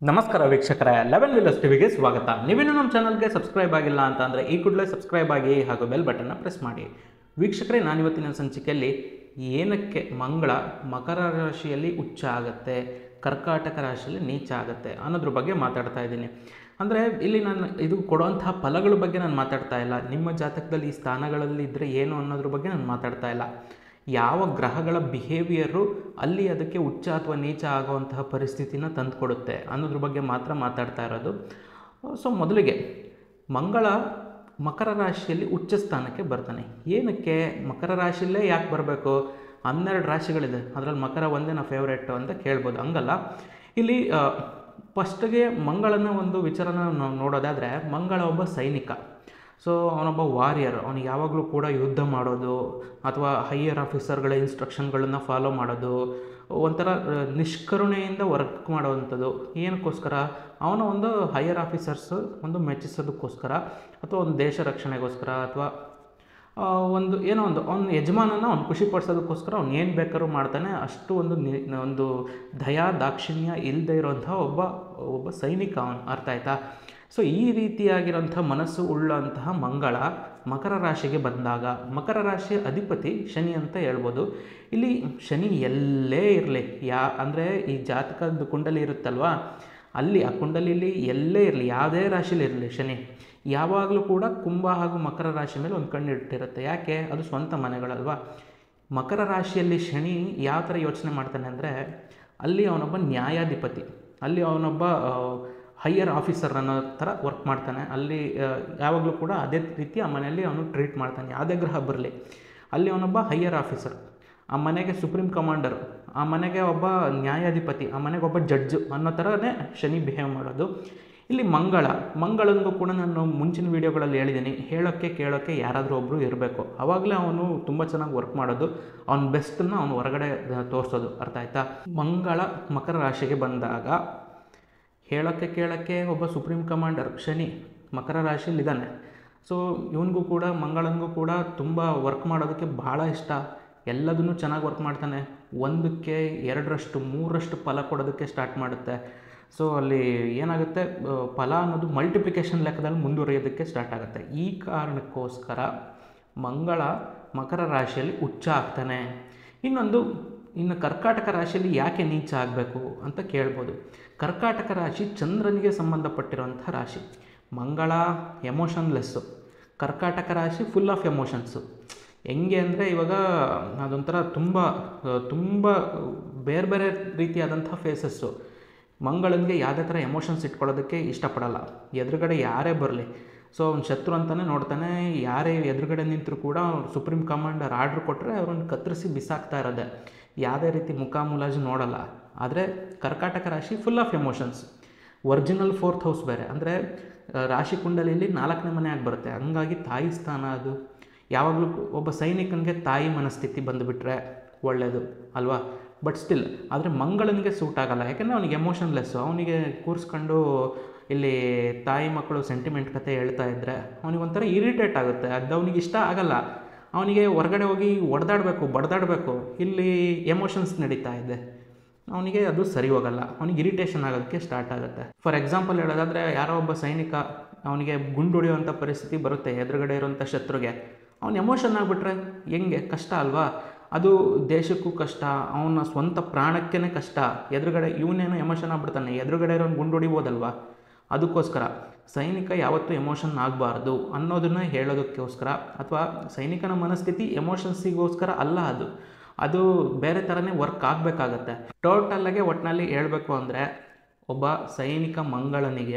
ನಮಸ್ಕಾರ ವೀಕ್ಷಕರೇ ಲೆವೆನ್ ವಿಲಸ್ ಟಿವಿಗೆ ಸ್ವಾಗತ ನೀವೇನು ನಮ್ಮ ಚಾನಲ್ಗೆ ಸಬ್ಸ್ಕ್ರೈಬ್ ಆಗಿಲ್ಲ ಅಂತ ಅಂದರೆ ಈ ಕೂಡಲೇ ಸಬ್ಸ್ಕ್ರೈಬ್ ಆಗಿ ಹಾಗೂ ಬೆಲ್ ಬಟನ್ನ ಪ್ರೆಸ್ ಮಾಡಿ ವೀಕ್ಷಕರೇ ನಾನಿವತ್ತಿನ ಸಂಚಿಕೆಯಲ್ಲಿ ಏನಕ್ಕೆ ಮಂಗಳ ಮಕರ ರಾಶಿಯಲ್ಲಿ ಉಚ್ಚ ಆಗುತ್ತೆ ಕರ್ಕಾಟಕ ರಾಶಿಯಲ್ಲಿ ನೀಚ ಆಗುತ್ತೆ ಅನ್ನೋದ್ರ ಬಗ್ಗೆ ಮಾತಾಡ್ತಾ ಇದ್ದೀನಿ ಅಂದರೆ ಇಲ್ಲಿ ನಾನು ಇದು ಕೊಡುವಂತಹ ಫಲಗಳ ಬಗ್ಗೆ ನಾನು ಮಾತಾಡ್ತಾ ಇಲ್ಲ ನಿಮ್ಮ ಜಾತಕದಲ್ಲಿ ಈ ಸ್ಥಾನಗಳಲ್ಲಿ ಇದ್ದರೆ ಏನು ಅನ್ನೋದ್ರ ಬಗ್ಗೆ ನಾನು ಮಾತಾಡ್ತಾ ಇಲ್ಲ ಯಾವ ಗ್ರಹಗಳ ಬಿಹೇವಿಯರು ಅಲ್ಲಿ ಅದಕ್ಕೆ ಉಚ್ಚ ಅಥವಾ ನೀಚ ಆಗುವಂತಹ ಪರಿಸ್ಥಿತಿನ ತಂದುಕೊಡುತ್ತೆ ಅನ್ನೋದ್ರ ಬಗ್ಗೆ ಮಾತ್ರ ಮಾತಾಡ್ತಾ ಇರೋದು ಸೊ ಮೊದಲಿಗೆ ಮಂಗಳ ಮಕರ ರಾಶಿಯಲ್ಲಿ ಉಚ್ಚ ಸ್ಥಾನಕ್ಕೆ ಬರ್ತಾನೆ ಏನಕ್ಕೆ ಮಕರ ರಾಶಿಯಲ್ಲೇ ಯಾಕೆ ಬರಬೇಕು ಹನ್ನೆರಡು ರಾಶಿಗಳಿದೆ ಅದರಲ್ಲಿ ಮಕರ ಒಂದೇ ನಾ ಫೇವ್ರೇಟು ಅಂತ ಕೇಳ್ಬೋದು ಹಂಗಲ್ಲ ಇಲ್ಲಿ ಫಸ್ಟ್ಗೆ ಮಂಗಳನ ಒಂದು ವಿಚಾರನ ನಾವು ನೋಡೋದಾದರೆ ಮಂಗಳ ಒಬ್ಬ ಸೈನಿಕ ಸೊ ಅವನೊಬ್ಬ ವಾರಿಯರ್ ಅವನಿಗೆ ಯಾವಾಗಲೂ ಕೂಡ ಯುದ್ಧ ಮಾಡೋದು ಅಥವಾ ಹೈಯರ್ ಆಫೀಸರ್ಗಳ ಇನ್ಸ್ಟ್ರಕ್ಷನ್ಗಳನ್ನು ಫಾಲೋ ಮಾಡೋದು ಒಂಥರ ಆ, ನಿಷ್ಕರುಣೆಯಿಂದ ವರ್ಕ್ ಮಾಡೋವಂಥದ್ದು ಏನಕ್ಕೋಸ್ಕರ ಅವನ ಒಂದು ಹೈಯರ್ ಆಫೀಸರ್ಸು ಒಂದು ಮೆಚ್ಚಿಸೋದಕ್ಕೋಸ್ಕರ ಅಥವಾ ಒಂದು ದೇಶ ರಕ್ಷಣೆಗೋಸ್ಕರ ಅಥವಾ ಆ, ಒಂದು ಏನೋ ಒಂದು ಅವ್ನ ಯಜಮಾನನ ಅವ್ನು ಖುಷಿ ಪಡಿಸೋದಕ್ಕೋಸ್ಕರ ಅವ್ನು ಏನು ಬೇಕಾದ್ರೂ ಮಾಡ್ತಾನೆ ಅಷ್ಟು ಒಂದು ನಿ ಒಂದು ದಯಾ ದಾಕ್ಷಿಣ್ಯ ಇಲ್ಲದೆ ಇರೋಂಥ ಒಬ್ಬ ಒಬ್ಬ ಸೈನಿಕ ಅವನು ಅರ್ಥ ಆಯ್ತಾ ಸೊ ಈ ರೀತಿಯಾಗಿರೋಂಥ ಮನಸ್ಸು ಉಳ್ಳಂತಹ ಮಂಗಳ ಮಕರ ರಾಶಿಗೆ ಬಂದಾಗ ಮಕರ ರಾಶಿಯ ಅಧಿಪತಿ ಶನಿ ಅಂತ ಹೇಳ್ಬೋದು ಇಲ್ಲಿ ಶನಿ ಎಲ್ಲೇ ಇರಲಿ ಯಾ ಅಂದರೆ ಈ ಜಾತಕದ ಕುಂಡಲಿ ಇರುತ್ತಲ್ವಾ ಅಲ್ಲಿ ಆ ಕುಂಡಲಿಲಿ ಎಲ್ಲೇ ಇರಲಿ ಯಾವುದೇ ರಾಶಿಲಿ ಇರಲಿ ಶನಿ ಯಾವಾಗಲೂ ಕೂಡ ಕುಂಭ ಹಾಗೂ ಮಕರ ರಾಶಿ ಮೇಲೆ ಒಂದು ಕಣ್ಣು ಇಟ್ಟಿರುತ್ತೆ ಯಾಕೆ ಅದು ಸ್ವಂತ ಮನೆಗಳಲ್ವಾ ಮಕರ ರಾಶಿಯಲ್ಲಿ ಶನಿ ಯಾವ ಥರ ಯೋಚನೆ ಮಾಡ್ತಾನೆ ಅಂದರೆ ಅಲ್ಲಿ ಅವನೊಬ್ಬ ನ್ಯಾಯಾಧಿಪತಿ ಅಲ್ಲಿ ಅವನೊಬ್ಬ ಹೈಯರ್ ಆಫೀಸರ್ ಅನ್ನೋ ಥರ ವರ್ಕ್ ಮಾಡ್ತಾನೆ ಅಲ್ಲಿ ಆ, ಯಾವಾಗಲೂ ಕೂಡ ಅದೇ ರೀತಿ ಆ ಮನೆಯಲ್ಲಿ ಅವನು ಟ್ರೀಟ್ ಮಾಡ್ತಾನೆ ಯಾವುದೇ ಗ್ರಹ ಬರಲಿ ಅಲ್ಲಿ ಅವನೊಬ್ಬ ಹೈಯರ್ ಆಫೀಸರ್ ಆ ಮನೆಗೆ ಸುಪ್ರೀಂ ಕಮಾಂಡರ್ ಆ ಮನೆಗೆ ಒಬ್ಬ ನ್ಯಾಯಾಧಿಪತಿ ಆ ಮನೆಗೆ ಒಬ್ಬ ಜಡ್ಜು ಅನ್ನೋ ಥರನೇ ಶನಿ ಬಿಹೇವ್ ಮಾಡೋದು ಇಲ್ಲಿ ಮಂಗಳ ಮಂಗಳನಿಗೂ ಕೂಡ ನಾನು ಮುಂಚಿನ ವೀಡಿಯೋಗಳಲ್ಲಿ ಹೇಳಿದ್ದೀನಿ ಹೇಳೋಕ್ಕೆ ಕೇಳೋಕ್ಕೆ ಯಾರಾದರೂ ಒಬ್ಬರು ಇರಬೇಕು ಆವಾಗಲೇ ಅವನು ತುಂಬ ಚೆನ್ನಾಗಿ ವರ್ಕ್ ಮಾಡೋದು ಅವ್ನ ಬೆಸ್ಟನ್ನು ಅವನು ಹೊರಗಡೆ ತೋರಿಸೋದು ಅರ್ಥ ಆಯ್ತಾ ಮಂಗಳ ಮಕರ ರಾಶಿಗೆ ಬಂದಾಗ ಹೇಳೋಕ್ಕೆ ಕೇಳೋಕ್ಕೆ ಒಬ್ಬ ಸುಪ್ರೀಂ ಕಮಾಂಡರ್ ಶನಿ ಮಕರ ರಾಶಿಯಲ್ಲಿದ್ದಾನೆ ಸೊ ಇವನಿಗೂ ಕೂಡ ಮಂಗಳನಿಗೂ ಕೂಡ ತುಂಬ ವರ್ಕ್ ಮಾಡೋದಕ್ಕೆ ಭಾಳ ಇಷ್ಟ ಎಲ್ಲದನ್ನು ಚೆನ್ನಾಗಿ ವರ್ಕ್ ಮಾಡ್ತಾನೆ ಒಂದಕ್ಕೆ ಎರಡರಷ್ಟು ಮೂರರಷ್ಟು ಫಲ ಕೊಡೋದಕ್ಕೆ ಸ್ಟಾರ್ಟ್ ಮಾಡುತ್ತೆ ಸೊ ಅಲ್ಲಿ ಏನಾಗುತ್ತೆ ಆ, ಫಲ ಅನ್ನೋದು ಮಲ್ಟಿಪ್ಲಿಕೇಶನ್ ಲೆಕ್ಕದಲ್ಲಿ ಮುಂದುವರಿಯೋದಕ್ಕೆ ಸ್ಟಾರ್ಟ್ ಆಗುತ್ತೆ ಈ ಕಾರಣಕ್ಕೋಸ್ಕರ ಮಂಗಳ ಮಕರ ರಾಶಿಯಲ್ಲಿ ಉಚ್ಚ ಆಗ್ತಾನೆ ಇನ್ನೊಂದು ಇನ್ನು ಕರ್ಕಾಟಕ ರಾಶಿಯಲ್ಲಿ ಯಾಕೆ ನೀಚ ಆಗಬೇಕು ಅಂತ ಕೇಳ್ಬೋದು ಕರ್ಕಾಟಕ ರಾಶಿ ಚಂದ್ರನಿಗೆ ಸಂಬಂಧಪಟ್ಟಿರುವಂಥ ರಾಶಿ ಮಂಗಳ ಎಮೋಷನ್ಲೆಸ್ಸು ಕರ್ಕಾಟಕ ರಾಶಿ ಫುಲ್ ಆಫ್ ಎಮೋಷನ್ಸು ಹೆಂಗೆ ಅಂದರೆ ಇವಾಗ ಅದೊಂಥರ ತುಂಬ ತುಂಬ ಬೇರೆ ಬೇರೆ ರೀತಿಯಾದಂಥ ಫೇಸಸ್ಸು ಮಂಗಳನಿಗೆ ಯಾವುದೇ ಥರ ಎಮೋಷನ್ಸ್ ಇಟ್ಕೊಳ್ಳೋದಕ್ಕೆ ಇಷ್ಟಪಡಲ್ಲ ಎದುರುಗಡೆ ಯಾರೇ ಬರಲಿ ಸೊ ಅವ್ನು ಶತ್ರು ಅಂತಲೇ ನೋಡ್ತಾನೆ ಯಾರೇ ಎದುರುಗಡೆ ನಿಂತರೂ ಕೂಡ ಅವ್ರು ಸುಪ್ರೀಂ ಕಮಾಂಡರ್ ಆರ್ಡ್ರ್ ಕೊಟ್ಟರೆ ಅವ್ರನ್ನ ಕತ್ತರಿಸಿ ಬಿಸಾಕ್ತಾ ಇರೋದೆ ಯಾವುದೇ ರೀತಿ ಮುಖ ಮುಲಾಜು ನೋಡಲ್ಲ ಆದರೆ ಕರ್ಕಾಟಕ ರಾಶಿ full of emotions original fourth house ಬೇರೆ ಅಂದರೆ ರಾಶಿ ಕುಂಡಲಿಯಲ್ಲಿ ನಾಲ್ಕನೇ ಮನೆ ಆಗಿ ಬರುತ್ತೆ ಹಂಗಾಗಿ ತಾಯಿ ಸ್ಥಾನ ಅದು ಯಾವಾಗಲೂ ಒಬ್ಬ ಸೈನಿಕನಿಗೆ ತಾಯಿ ಮನಸ್ಥಿತಿ ಬಂದುಬಿಟ್ರೆ ಒಳ್ಳೆಯದು ಅಲ್ವಾ ಬಟ್ ಸ್ಟಿಲ್ ಆದರೆ ಮಂಗಳನಿಗೆ ಸೂಟ್ ಆಗಲ್ಲ ಯಾಕೆಂದರೆ ಅವನಿಗೆ ಎಮೋಷನ್ಲೆಸ್ಸು ಅವನಿಗೆ ಕೂರಿಸ್ಕೊಂಡು ಇಲ್ಲಿ ತಾಯಿ ಮಕ್ಕಳು ಸೆಂಟಿಮೆಂಟ್ ಕತೆ ಹೇಳ್ತಾ ಇದ್ದರೆ ಅವನಿಗೊಂಥರ ಇರಿಟೇಟ್ ಆಗುತ್ತೆ ಅದು ಅವನಿಗೆ ಇಷ್ಟ ಆಗಲ್ಲ ಅವನಿಗೆ ಹೊರಗಡೆ ಹೋಗಿ ಒಡೆದಾಡಬೇಕು ಬಡ್ದಾಡಬೇಕು ಇಲ್ಲಿ ಎಮೋಷನ್ಸ್ ನಡೀತಾ ಇದೆ ಅವನಿಗೆ ಅದು ಸರಿ ಹೋಗಲ್ಲ ಅವನಿಗೆ ಇರಿಟೇಷನ್ ಆಗೋದಕ್ಕೆ ಸ್ಟಾರ್ಟ್ ಆಗುತ್ತೆ ಫಾರ್ ಎಕ್ಸಾಂಪಲ್ ಹೇಳೋದಾದರೆ ಯಾರೋ ಒಬ್ಬ ಸೈನಿಕ ಅವನಿಗೆ ಗುಂಡು ಹೊಡೆಯುವಂಥ ಪರಿಸ್ಥಿತಿ ಬರುತ್ತೆ ಎದುರುಗಡೆ ಇರುವಂಥ ಶತ್ರುಗೆ ಅವ್ನು ಎಮೋಷನ್ ಆಗಿಬಿಟ್ರೆ ಹೆಂಗೆ ಕಷ್ಟ ಅಲ್ವಾ ಅದು ದೇಶಕ್ಕೂ ಕಷ್ಟ ಅವನ ಸ್ವಂತ ಪ್ರಾಣಕ್ಕೇ ಕಷ್ಟ ಎದುರುಗಡೆ ಇವನೇನೋ ಎಮೋಷನ್ ಆಗ್ಬಿಡ್ತಾನೆ ಎದುರುಗಡೆ ಇರೋನು ಗುಂಡು ಹೊಡಿಬೋದಲ್ವಾ ಅದಕ್ಕೋಸ್ಕರ ಸೈನಿಕ ಯಾವತ್ತೂ ಎಮೋಷನ್ ಆಗಬಾರ್ದು ಅನ್ನೋದನ್ನ ಹೇಳೋದಕ್ಕೋಸ್ಕರ ಅಥವಾ ಸೈನಿಕನ ಮನಸ್ಥಿತಿ ಎಮೋಷನ್ಸಿಗೋಸ್ಕರ ಅಲ್ಲ ಅದು ಅದು ಬೇರೆ ಥರನೇ ವರ್ಕ್ ಆಗಬೇಕಾಗತ್ತೆ ಟೋಟಲ್ಲಾಗೆ ಒಟ್ಟಿನಲ್ಲಿ ಹೇಳಬೇಕು ಅಂದರೆ ಒಬ್ಬ ಸೈನಿಕ ಮಂಗಳನಿಗೆ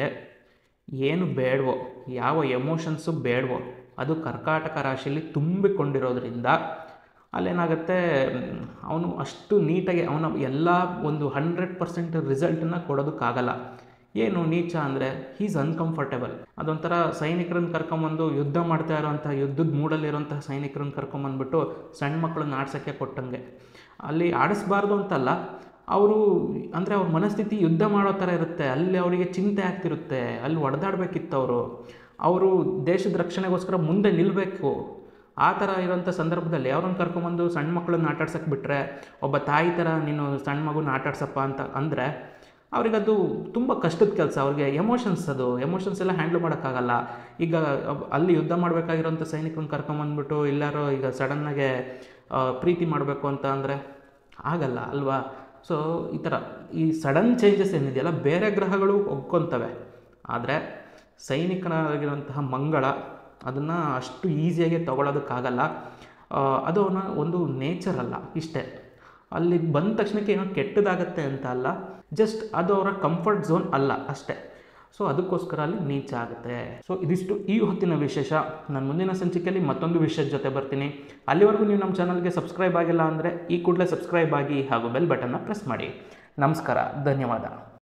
ಏನು ಬೇಡವೋ ಯಾವ ಎಮೋಷನ್ಸು ಬೇಡವೋ ಅದು ಕರ್ಕಾಟಕ ರಾಶಿಯಲ್ಲಿ ತುಂಬಿಕೊಂಡಿರೋದ್ರಿಂದ ಅಲ್ಲೇನಾಗುತ್ತೆ ಅವನು ಅಷ್ಟು ನೀಟಾಗಿ ಅವನ ಎಲ್ಲ ಒಂದು ಹಂಡ್ರೆಡ್ ಪರ್ಸೆಂಟ್ ರಿಸಲ್ಟನ್ನ ಕೊಡೋದಕ್ಕಾಗಲ್ಲ ಏನು ನೀಚ ಅಂದರೆ ಹೀಸ್ ಅನ್ಕಂಫರ್ಟೇಬಲ್ ಅದೊಂಥರ ಸೈನಿಕರನ್ನ ಕರ್ಕೊಂಬಂದು ಯುದ್ಧ ಮಾಡ್ತಾ ಇರೋಂಥ ಯುದ್ಧದ ಮೂಡಲ್ಲಿರೋಂಥ ಸೈನಿಕರನ್ನ ಕರ್ಕೊಂಬಂದ್ಬಿಟ್ಟು ಸಣ್ಣ ಮಕ್ಕಳನ್ನ ಆಡ್ಸೋಕ್ಕೆ ಕೊಟ್ಟಂಗೆ ಅಲ್ಲಿ ಆಡಿಸ್ಬಾರ್ದು ಅಂತಲ್ಲ ಅವರು ಅಂದರೆ ಅವ್ರ ಮನಸ್ಥಿತಿ ಯುದ್ಧ ಮಾಡೋ ಥರ ಇರುತ್ತೆ ಅಲ್ಲಿ ಅವರಿಗೆ ಚಿಂತೆ ಆಗ್ತಿರುತ್ತೆ ಅಲ್ಲಿ ಹೊಡೆದಾಡಬೇಕಿತ್ತು ಅವರು ಅವರು ದೇಶದ ರಕ್ಷಣೆಗೋಸ್ಕರ ಮುಂದೆ ನಿಲ್ಲಬೇಕು ಆ ಥರ ಇರೋಂಥ ಸಂದರ್ಭದಲ್ಲಿ ಅವ್ರನ್ನ ಕರ್ಕೊಂಬಂದು ಸಣ್ಣ ಮಕ್ಕಳನ್ನ ಆಟಾಡ್ಸಕ್ಕೆ ಬಿಟ್ಟರೆ ಒಬ್ಬ ತಾಯಿ ಥರ ನೀನು ಸಣ್ಣ ಮಗುನ ಆಟಾಡ್ಸಪ್ಪ ಅಂತ ಅಂದರೆ ಅವ್ರಿಗದು ತುಂಬ ಕಷ್ಟದ ಕೆಲಸ ಅವ್ರಿಗೆ ಎಮೋಷನ್ಸ್ ಅದು ಎಮೋಷನ್ಸ್ ಎಲ್ಲ ಹ್ಯಾಂಡ್ಲ್ ಮಾಡೋಕ್ಕಾಗಲ್ಲ ಈಗ ಅಬ್- ಅಲ್ಲಿ ಯುದ್ಧ ಮಾಡಬೇಕಾಗಿರೋಂಥ ಸೈನಿಕರನ್ನ ಕರ್ಕೊಂಬಂದ್ಬಿಟ್ಟು ಎಲ್ಲರೂ ಈಗ ಸಡನ್ನಾಗೆ ಪ್ರೀತಿ ಮಾಡಬೇಕು ಅಂತ ಅಂದರೆ ಆಗಲ್ಲ ಅಲ್ವಾ ಸೊ ಈ ಥರ ಈ ಸಡನ್ ಚೇಂಜಸ್ ಏನಿದೆಯಲ್ಲ ಬೇರೆ ಗ್ರಹಗಳು ಒಪ್ಕೊತವೆ ಆದರೆ ಸೈನಿಕನಾಗಿರುವಂತಹ ಮಂಗಳ ಅದನ್ನು ಅಷ್ಟು ಈಸಿಯಾಗಿ ತಗೊಳ್ಳೋದಕ್ಕಾಗಲ್ಲ ಆ, ಅದು ಅವನ ಒಂದು ನೇಚರ್ ಅಲ್ಲ ಇಷ್ಟೇ ಅಲ್ಲಿ ಬಂದ ತಕ್ಷಣಕ್ಕೆ ಏನೋ ಕೆಟ್ಟದಾಗತ್ತೆ ಅಂತ ಅಲ್ಲ ಜಸ್ಟ್ ಅದು ಅವರ ಕಂಫರ್ಟ್ ಝೋನ್ ಅಲ್ಲ ಅಷ್ಟೇ ಸೊ ಅದಕ್ಕೋಸ್ಕರ ಅಲ್ಲಿ ನೀಚ ಆಗುತ್ತೆ ಸೊ ಇದಿಷ್ಟು ಈ ಹೊತ್ತಿನ ವಿಶೇಷ ನಾನು ಮುಂದಿನ ಸಂಚಿಕೆಯಲ್ಲಿ ಮತ್ತೊಂದು ವಿಷಯದ ಜೊತೆ ಬರ್ತೀನಿ ಅಲ್ಲಿವರೆಗೂ ನೀವು ನಮ್ಮ ಚಾನಲ್ಗೆ ಸಬ್ಸ್ಕ್ರೈಬ್ ಆಗಿಲ್ಲ ಅಂದರೆ ಈ ಕೂಡಲೇ ಸಬ್ಸ್ಕ್ರೈಬ್ ಆಗಿ ಹಾಗೂ ಬೆಲ್ ಬಟನ್ನ ಪ್ರೆಸ್ ಮಾಡಿ ನಮಸ್ಕಾರ ಧನ್ಯವಾದ